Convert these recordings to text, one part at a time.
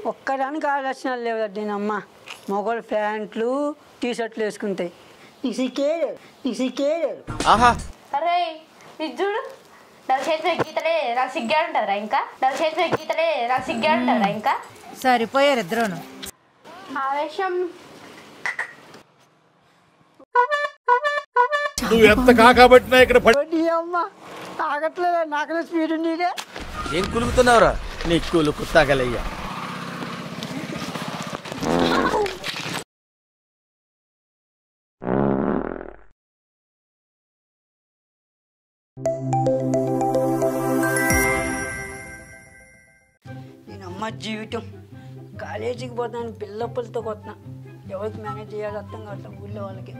ఒక్కదానికి ఆలోచనలు లేవు దీనమ్మ మొగలు ప్యాంట్లు టీ షర్ట్లు వేసుకుంటాయి నీకు సిక్కేడు నీకు సిక్కేడు ఆహా అరే ఇది చూడు నాకు చేతిలో గీతలే నాకు సిగ్గాడు ఉంటుందిరా ఇంకా నాకు చేతిలో గీతలే నాకు సిగ్గాడు ఉంటుందిరా ఇంకా సరిపోయారు ఇద్దరును ఆవేశం నువ్వు ఎంత కాకబట్టినా ఇక్కడ పడి నీ అమ్మ ఆగట్లేదా నాకనే స్పీడ్ ఉండేదే ఏం కులుకుతున్నావురా నీ కూలుకు తగలయ్యా నేను అమ్మ జీవితం కాలేజీకి పోతాను పిల్లప్పలతో కొత్తున్నా ఎవరికి మేనేజ్ చేయాలి అర్థం కావట్లేదు ఊళ్ళో వాళ్ళకి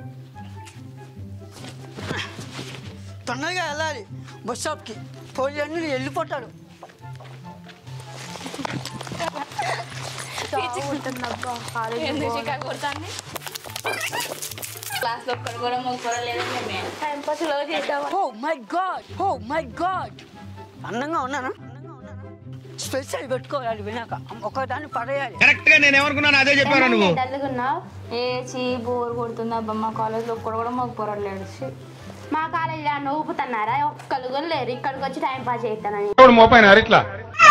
తొందరగా వెళ్ళాలి బస్ స్టాప్కి ఫోన్ చేయండి వెళ్ళిపోతాడు క్లాస్ లో ఒక్కడు కూడా మొక్కరు లేదండి టైం పాస్ లో చేద్దాం oh my god oh my god అందంగా ఉన్నానా అందంగా ఉన్నానా స్పెషల్ పెట్టుకోవాలి వినాక ఒకదాన్ని పడేయాలి కరెక్ట్ గా నేను ఏమనుకున్నాను అదే చెప్పారా నువ్వు డల్లుగున్నావు ఏ చీ బోర్ కొడుతుంది అబ్బా మా కాలేజ్లో ఒక్కడు కూడా మాకు పొరలేడు ఛీ. మా కాలేజీలో నవ్వుతున్నారా ఒక్కరు కూడా లేరు ఇక్కడికి వచ్చి టైం పాస్ చేస్తానని మోపాయిన ఇట్లా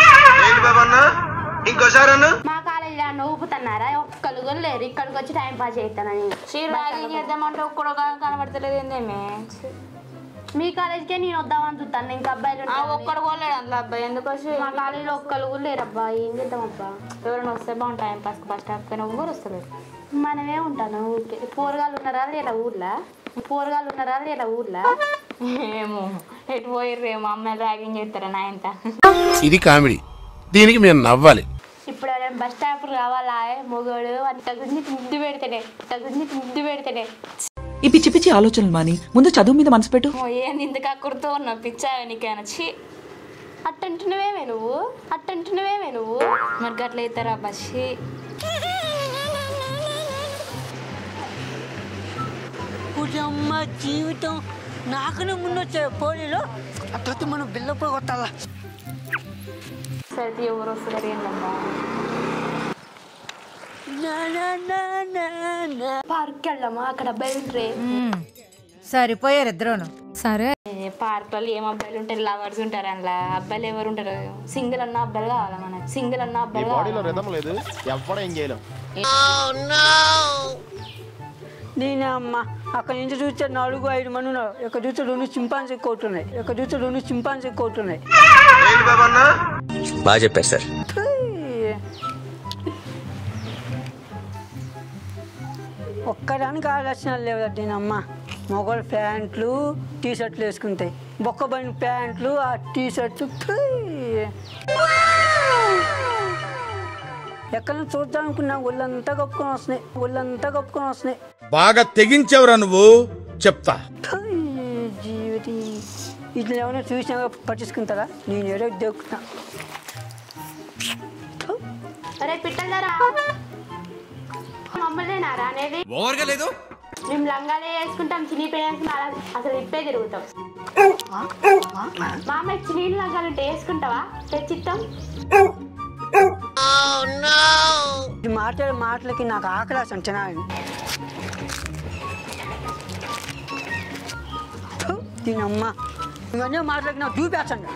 మా కాలేజీలో నవ్వుతున్నారా ఒక్కరు కూడా లేరు ఇక్కడికి వచ్చి టైం పాస్ చేస్తానని ర్యాగింగ్ చేద్దామంటే ఒక్కడు కనబడతలేదు ఏందేమే మీ కాలేజ్కే నేను వద్దామని చూస్తాను ఇంకా అబ్బాయిలు ఒక్కడు కూడా లేడు అందులో అబ్బాయి ఎందుకు వచ్చి మా కాలేజీలో ఒక్కరు కూడా లేరు అబ్బా ఏం చేద్దాం అబ్బా ఎవరైనా వస్తే బాగుంటుంది టైం పాస్ బస్ స్టాప్ కానీ ఎవరు వస్తలేదు మనమే ఉంటాను ఊరికే పోరగాళ్ళు ఉన్నారా లేదా ఊర్లో పోరగాళ్ళు ఉన్నారా లేదా ఊర్లో ఏమో ఎటు పోయిర్రేమో అమ్మాయిలు ర్యాగింగ్ చేస్తారా నా ఇంత ఇది కామెడీ దీనికి మేము నవ్వాలి ఇప్పుడు ఎవరైనా బస్ స్టాప్ రావాలా మొగోడు అని తగుంది ముద్దు పెడితేనే తగుంది ముద్దు పెడితేనే ఈ పిచ్చి పిచ్చి ఆలోచనలు మాని ముందు చదువు మీద మనసు పెట్టు ఓ ఏంది ఇంత కక్కుడుతూ ఉన్నావు పిచ్చావి నీకైనా ఛీ అట్టంటున్నవేమే నువ్వు అట్టంటున్నవేమే నువ్వు మరి గట్ల అవుతారా బస్సి అమ్మ జీవితం నాకనే ముందు వచ్చే పోలీలో అట్లా మనం బిల్లప్పుడు కొట్టాలా సరే ఎవరు వస్తున్నారు ఏంటమ్మా నా, నా, నా, నా, నా. పార్క్కి వెళ్దామా అక్కడ అబ్బాయిలు ఉంటారే సరిపోయారు ఇద్దరును సరే పార్క్లలో ఏం అబ్బాయిలు ఉంటారు లవర్స్ ఉంటారు అందులో అబ్బాయిలు ఎవరు ఉంటారు సింగిల్ అన్న అబ్బాయిలు కావాలా మనకి సింగిల్ అన్న అబ్బాయిలు బాడీలో కావాలా రిధం లేదు ఎవ్వడం ఏం చేయలేం నేనే అమ్మ అక్కడ నుంచి చూస్తే నాలుగు ఐదు మంది ఉన్నారు ఇక్కడ చూస్తే రెండు చింపాన్సీ కోట్లు ఉన్నాయి ఇక్కడ చూస్తే రెండు చింపాన్సీ కోట్లు ఉన్నాయి బాగా చెప్పారు సార్ థీ. ఒక్కదానికి ఆలోచనలు లేవు దీనమ్మ మొగలు ప్యాంట్లు టీ షర్ట్లు వేసుకుంటాయి బొక్కబడిన ప్యాంట్లు ఆ టీ షర్ట్స్ ఎక్కడ చూద్దాం అనుకున్నా ఒళ్ళంతా కప్పుకొని వస్తున్నాయి ఒళ్ళంతా కప్పుకొని వస్తున్నాయి బాగా తెగించావురా నువ్వు చెప్తా థీ, జీవితం ఇట్లా ఏమైనా చూసినా పట్టించుకుంటారా నేను ఏదో దొక్కుతున్నా అరే పిట్టలరా మమ్మల్నేనారా అనేది ఓవర్గా లేదు మేము లంగాలే వేసుకుంటాం చిన్ని పేరెంట్స్ అసలు ఇప్పే తిరుగుతాం మా అమ్మాయి చిన్ని లంగాలు ఉంటే వేసుకుంటావా తెచ్చిస్తాం ఈ మాట్లాడే మాటలకి నాకు ఆకలి అంచనా దీని అమ్మ ఇవన్నీ మాటలకి నాకు చూపేచ్చండి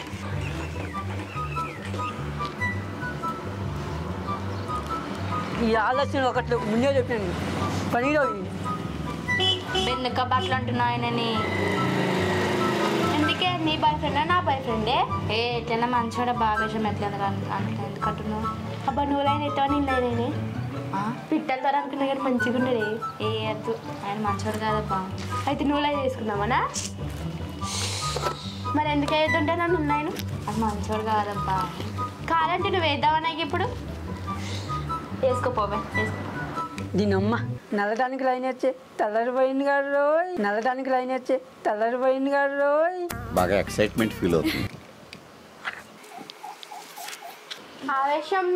ఈ ఆలోచన ఒకటి ముందే చెప్పాను పనిలో ఎందుక బట్టలు అంటున్నావు ఆయనని ఎందుకే నీ బాయ్ ఫ్రెండ్ నా బాయ్ ఫ్రెండే ఏ ఎట్లైనా మంచోడ బాగా విషయం ఎట్లా ఎందుకు అంటున్నావు అబ్బా నువ్వులైన ఎట్టా నిన్నైనా పిట్టలతో అనుకున్నా కానీ మంచిగా ఉండేది ఏ వద్దు ఆయన మంచోడు కాదబ్బా అయితే నువ్వులై తీసుకుందామనా మరి ఎందుకు వేద్దుంటే నన్ను ఉన్నాయను అది మంచోడు కాదబ్బా కాదంటే నువ్వు వేద్దామన్నా ఇప్పుడు వేసుకోపోవే వేసుకో దీని అమ్మ నల్లడానికి లైన్ వచ్చే తెల్లరిపోయింది గారు రోయ్ నల్లడానికి లైన్ వచ్చే తెల్లరిపోయింది గారు రోయ్ బాగా ఎక్సైట్మెంట్ ఫీల్ అవుతుంది ఆవేశం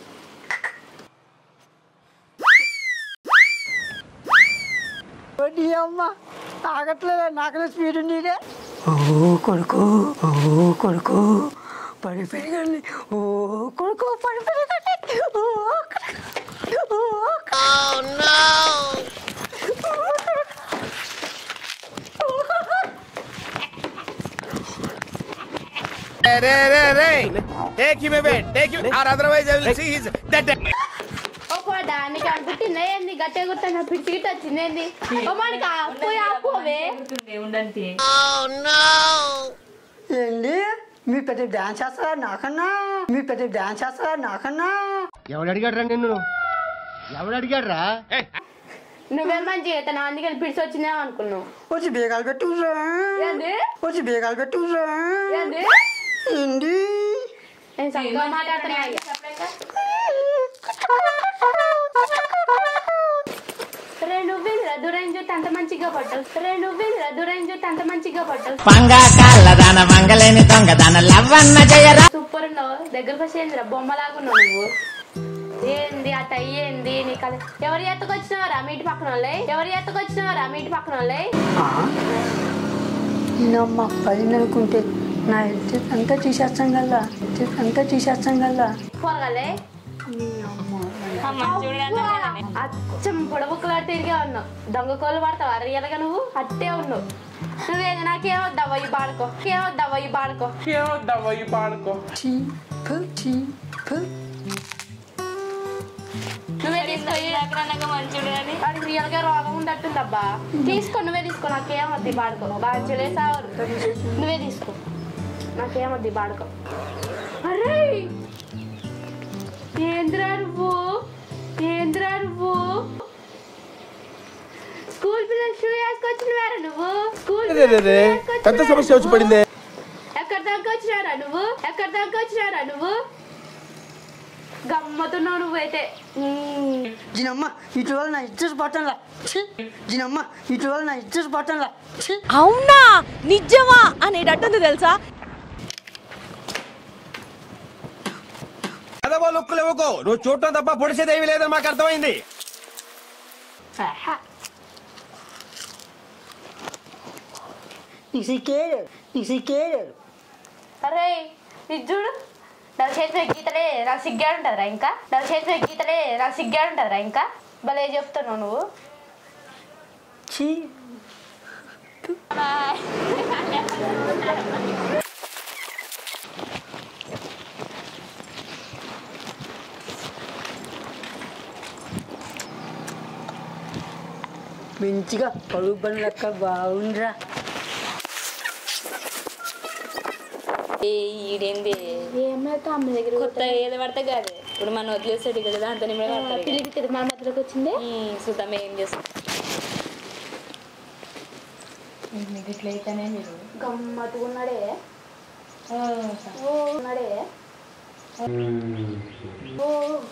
నీ అమ్మ ఆగట్లేదా నాకనే స్పీడ్ ఉండేదే ఓ కొడుకు ఓ కొడుకు పడి పెరగండి ఓ కొడుకు పడి పెరగండి ఓ రే రే రే take him away take him or otherwise I will see his that ఒక దానికి అనుకుంటుంది ఏంది గట్టిగా గుర్తున్నా పిచ్చి గిట్ట వచ్చింది ఏంది ఓ మనకి పోయి ఆపోవే ఏంటి మీ పెద్ద డాన్స్ చేస్తారా నాకన్నా మీ పెద్ద డాన్స్ చేస్తారా నాకన్నా ఎవడు అడిగాడు రా నిన్ను ఎవడు అడిగాడు రా నువ్వే మంచిగా అవుతాను అందుకని పిడిచి వచ్చిందేమో అనుకున్నావు వచ్చి బీగాలు పెట్టుకురా ఏంది వచ్చి బీగాలు పెట్టుకురా ఏంది ఏంటి నేను చక్కగా మాట్లాడుతున్నా ఇక. రే నువ్వేంద్ర దూరం చూస్తే అంత మంచిగా పట్టావు రే నువ్వేంద్ర దూరం చూస్తే అంత మంచిగా పట్టావు సూపర్ ఉన్నావు దగ్గరకు వచ్చేంద్ర బొమ్మలాగా ఉన్నావు నువ్వు ఏంది అట్ట అయ్యేంది నీ కథ ఎవరి ఎత్తుకొచ్చినవారా మీ ఇంటి పక్కన వాళ్ళే ఎవరి ఎత్తుకొచ్చినవారా మీ ఇంటి పక్కన వాళ్ళే నేనమ్మ పది అనుకుంటే నా ఇజ్జత్ అంతా తీసేస్తాం కల్లా ఇజ్జత్ అంతా తీసేస్తాం కల్లా పోరగలే అచ్చం పొడవుకులాడి తిరిగే ఉన్నావు దొంగ కోళ్ళు పడతావు అరియలుగా నువ్వు అట్టే ఉన్నావు నువ్వేది నాకేమొద్దావా ఈ బాడుకో ఏమొద్దావా ఈ బాడుకో చీ ఫు, చీ ఫు. నువ్వే తీసుకో వాడికి రియల్ గా రోగం ఉండట్టుందబ్బా తీసుకో నువ్వే తీసుకో నాకేమొద్ది బాడుకో బాగా సావరు నువ్వే తీసుకో నాకేమొద్ది బాడుకో అరే ఏంద్రా నువ్వు ఏంద్రా నువ్వు స్కూల్ పిల్లలు షూ వేసుకొచ్చినవారా నువ్వు స్కూల్ పెద్ద సమస్య వచ్చి పడింది ఎక్కడ దాకా వచ్చినారా నువ్వు ఎక్కడ దాకా వచ్చినారా నువ్వు గమ్మతున్నావు నువ్వైతే మ్మ్. దీనమ్మ ఇటు వల్ల నా ఇజ్జత్ పట్టంలా ఛీ దీనమ్మ ఇటు వల్ల నా ఇజ్జత్ పట్టంలా ఛీ అవునా నిజమా అనేటట్టుంది తెలుసా అదవో లుక్కులు ఇవ్వకు నువ్వు చూడటం తప్ప పొడిసేది ఏమీ లేదని మాకు అర్థమైంది నీకు సిక్కేరు నీకు సిక్కేరు అరే ఇది చూడు నాకు చేతిలో గీతలే నాకు సిగ్గాడు ఉంటుందిరా ఇంకా నాకు చేతిలో గీతలే నాకు సిగ్గాడు ఉంటుందిరా ఇంకా భలే చెప్తున్నావు నువ్వు ఛీ మంచిగా పరుగు పని లెక్క బాగుందిరా ఈడేంది ఏమైతే అమ్మ దగ్గర కొత్త ఏది పడితే కాదు ఇప్పుడు మనం వదిలేసాడు కదా దాంతో నిమ్మడే పడతారు పిల్లికి తిరుమల మధ్యలోకి వచ్చింది సుతం ఏం చేస్తాం గమ్మత్తుగా ఉన్నాడే ఓ ఉన్నాడే ఓ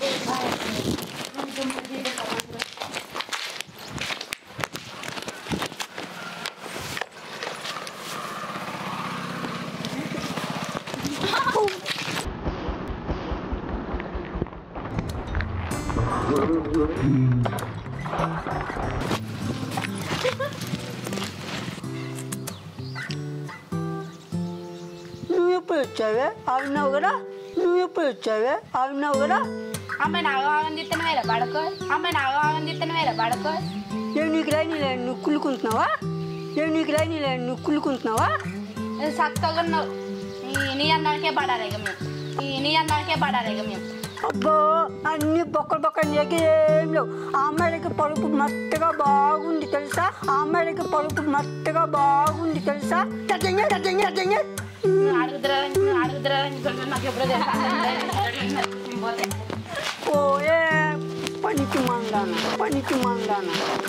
నువ్వు ఎప్పుడు వచ్చావే అవునావు కదా నువ్వు ఎప్పుడు వచ్చావే అవునావు కదా అమ్మ నాకు ఆగం తిత్తను వేరే పడకో అమ్మ నాకు ఆగం తిత్తను వేరే పడకో ఏ నీకు రాని లేదు నువ్వు కుళ్ళుకుంటున్నావా ఏ నీకు రాని లేదు నువ్వు కుళ్ళుకుంటున్నావా చక్కగా ఉన్నావు నీ- నీ అన్నానికే పడాలి ఇక మేము నీ- నీ అన్నానికే పడాలి ఇక మేము అబ్బో అన్ని బొక్కలు బొక్కలు నీకు ఏం లేవు ఆ అమ్మాయిలకి పలుపు మట్టుగా బాగుంది తెలుసా ఆ అమ్మాయిలకి పలుపు మట్టుగా బాగుంది తెలుసా తగ్గంగా తగ్గంగా తగ్గంగా నువ్వు అడుగుతురా నువ్వు అడుగుతురా అనుకుంటున్నా నాకు ఎప్పుడో తెలుసా ఓయే పనికి మందాన పనికి మందాన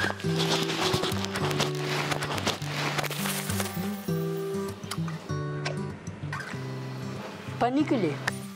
పనికిలే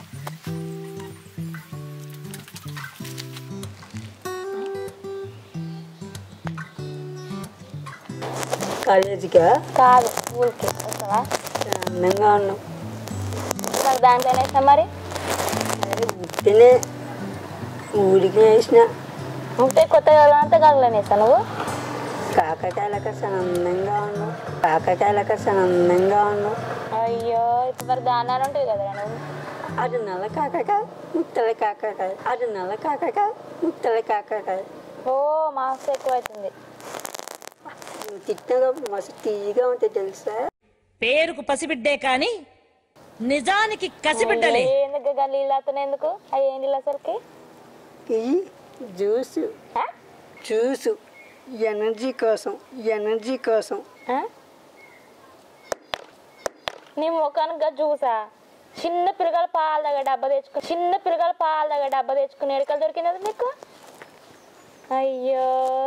కాలేజీగా కాదు ఊరికి వస్తావా అందంగా ఉన్నావు నాకు దాంట్లోనే ఇస్తా మరి ఉట్టినే ఊరికి వేసిన ఉంటే కొత్తగా అంతా కాగలేని ఇస్తా నువ్వు కాకకాయలక అందంగా ఉన్నావు కాకకాయలక అందంగా ఉన్నావు అయ్యో ఇప్పుడు మరి దానాలు ఉంటుంది కదరా నువ్వు అది నల్ల కాకకాయ ముత్తల కాకకాయ అది నల్ల కాకకాయ ముత్తల కాకకాయ ఓ మాస్ ఎక్కువ అవుతుంది నువ్వు తిట్టగా మస్తు తీయగా ఉంటుంది తెలుసా పేరుకు పసిబిడ్డే కాని నిజానికి కసిబిడ్డలే ఎందుకు గల్లి నీళ్ళు అతను ఎందుకు అవి ఏం నీళ్ళు అసలుకి ఇది జ్యూస్ ఆ? జ్యూస్ ఎనర్జీ కోసం ఎనర్జీ కోసం ఆ? నీ ముఖానికి గా జ్యూసా చిన్న పిల్లగాల పాలు దగ్గర డబ్బా తెచ్చుకుని చిన్న పిల్లగాల పాలు దగ్గర డబ్బా తెచ్చుకుని ఎడకలు దొరికింది అది నీకు అయ్యో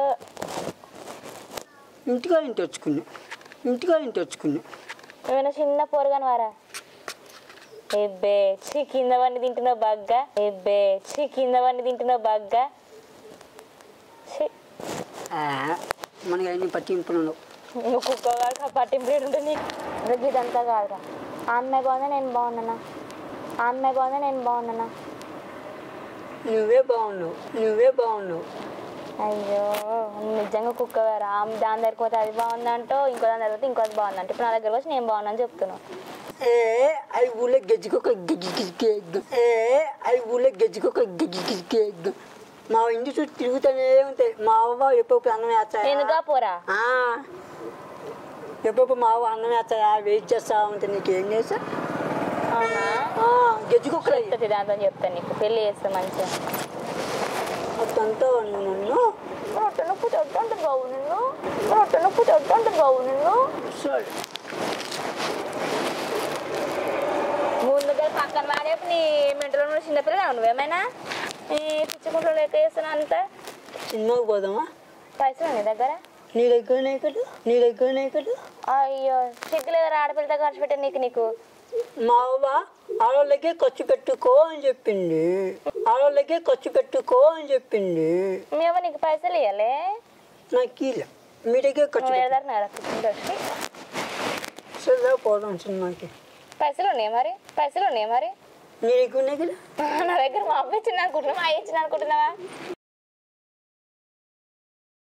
ఇంటిగా ఇంటి వచ్చుకున్నా ఇంటిగా ఇంటి వచ్చుకున్నా ఏమైనా చిన్న పోరగాని వారా ఎబ్బే చి కింద వండి తింటున్నావు బగ్గా ఎబ్బే చి కింద వండి తింటున్నావు బగ్గా ఛీ, మనకి అన్ని పట్టింపులు ఉండవు నువ్వు కుక్క పట్టింపు ఉంటే నీకు ఇంకా ఇదంతా కాదురా ఆ అమ్మాయి బాగుందా నేను బాగున్నానా ఆ అమ్మాయి బాగుందా నేను బాగున్నానా నువ్వే బాగున్నావు నువ్వే బాగున్నావు అయ్యో నువ్వు నిజంగా కుక్క వేరా ఆమె దాని దగ్గరికి పోతే అది బాగుందంటో ఇంకో దాని దగ్గర పోతే ఇంకోటి బాగుందంట ఇప్పుడు నా దగ్గర వచ్చి నేను బాగున్నాను చెప్తున్నావు ఏ అవి ఊళ్ళో గజ్జికొక గజ్జి గిజ్జికి ఎగ్గం ఏ అవి ఊళ్ళో గజ్జికొక గజ్జి గిజ్జికి ఎగ్గం మా ఇంటి చుట్టూ తిరుగుతూనే ఉంటాయి మా అవ్వ ఎప్పుడు అన్నం వేస్తాయా ఎందుకా పోరా ఆ, ఎప్పుడు మా అవ్వ అన్నం వేస్తాయా వెయిట్ చేస్తా ఉంటే నీకేం చేసా అవునా గజ్జికొక్కలు చెప్తుంది దాంతో చెప్తాను నీకు పెళ్ళి చేస్తా మంచిగా మొత్తంతో నన్ను రొట్టె నొప్పి తొట్టంటే బావు నిన్ను రొట్టె నొప్పి తొట్టంటే బావు నిన్ను సరే ముందుగా పక్కన వాడేపు నీ మెంటలో ఉన్న చిన్నపిల్లగా నువ్వేమైనా ఈ పిచ్చుకుంట్లో లెక్క చేస్తున్నా అంత సినిమాకి పోదామా పైసలు నీ దగ్గర నీ దగ్గరనే కదా నీ దగ్గరనే కదా అయ్యో సిగ్గులేదు ఆడపిల్లతో ఖర్చు పెట్టే నీకు నీకు మా అవ్వ ఆడవాళ్ళకే ఖర్చు పెట్టుకో అని చెప్పింది ఆడవాళ్ళకే ఖర్చు పెట్టుకో అని చెప్పింది మేము నీకు పైసలు ఇవ్వలే నాకు ఇలా మీ దగ్గర ఖర్చు నువ్వు పెట్టు. ఎడదారు కూర్చుంటే సరదా పోదాం సినిమాకి పైసలు ఉన్నాయి మరి పైసలు ఉన్నాయి మరి నీ దగ్గరనే కదా నా దగ్గర మా అబ్బాయి ఇచ్చింది అనుకుంటున్నా మా అయ్య ఇచ్చింది అనుకుంటున్నావా